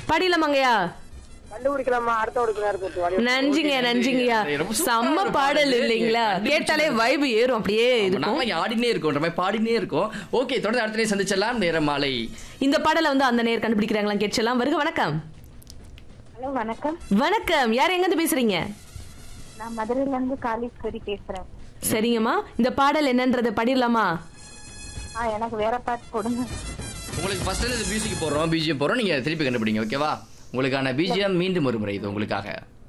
பாடிடலாமாங்கய்யா கண்டுபிடிக்கலாமா அடுத்த ஒரு நேரத்தை விட்டு வாடி. நன்றிங்க நன்றிங்கய்யா ரொம்ப சூப்பரா செம்ம இருக்கும் பாடல் பாடல். இல்லைங்களா கண்டுபிடிச்சு கேட்டாலே வைப் ஏறும் அப்படியே இருக்கும் நாம இங்க ஆடினே இருக்கோம் நம்ம பாடினே இருக்கோம் ஓகே தொடர்ந்து அடுத்த நேரம் சந்திச்சலாம் நேரம் மாலை இந்த பாடலை வந்து அந்த நேர் கண்டுபிடிக்கிறாங்களா கேட்கலாம் வருக வணக்கம் ஹலோ வணக்கம் வணக்கம் யார் எங்க இருந்து பேசுறீங்க நான் மதுரையில இருந்து காளீஸ்வரி பேசுறேன் சரிங்கம்மா இந்த பாடல் என்னன்றதை பாடிடலாமா ஆ எனக்கு வேற பாட்டு கொடுங்க உங்களுக்கு ஃபர்ஸ்ட் இந்த மியூசிக் போடுறோம் பிஜிஎம் போடுறோம் நீங்க திருப்பி கண்டுபிடிங்க ஓகேவா உங்களுக்கான பிஜிஎம் மீண்டும் ஒரு முறை இது உங்களுக்காக